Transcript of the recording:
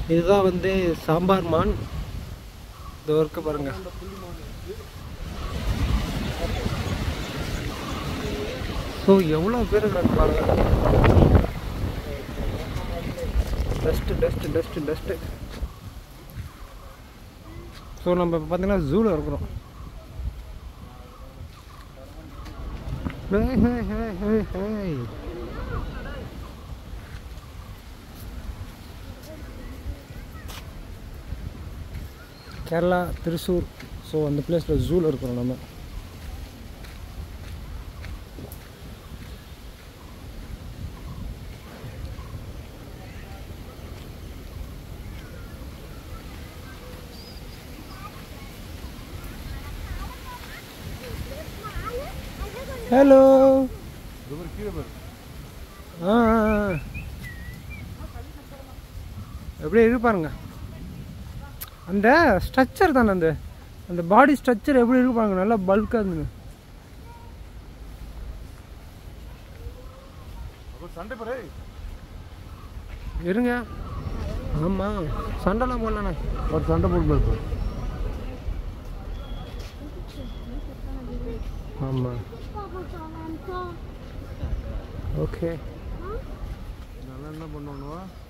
இதுதான் வந்து சாம்பார் மான் இது இருக்க பாருங்க ஸோ எவ்வளோ பேர் கிடக்குறாங்க dust dust dust dust so நம்ம இப்போ பார்த்தீங்கன்னா ஜூவில் இருக்கிறோம் hey hey hey hey hey Kerala Thrissur so அந்த பிளேஸில் ஜூவில் இருக்கிறோம் நம்ம ஹலோ ஆ ஆ, ஆ. எப்படி இருப்பாருங்க அந்த ஸ்ட்ரக்சர் தானே அந்த அந்த பாடி ஸ்ட்ரக்சர் எப்படி இருக்கு பாருங்க நல்லா பல்காக இருந்துங்க சண்டை பாரு இருங்க ஆமாம் சண்டைலாம் போடலண்ணே ஒரு சண்டை போட்டு பாரு ஆமாம் ஓகே நல்லா என்ன பண்ணுவோம்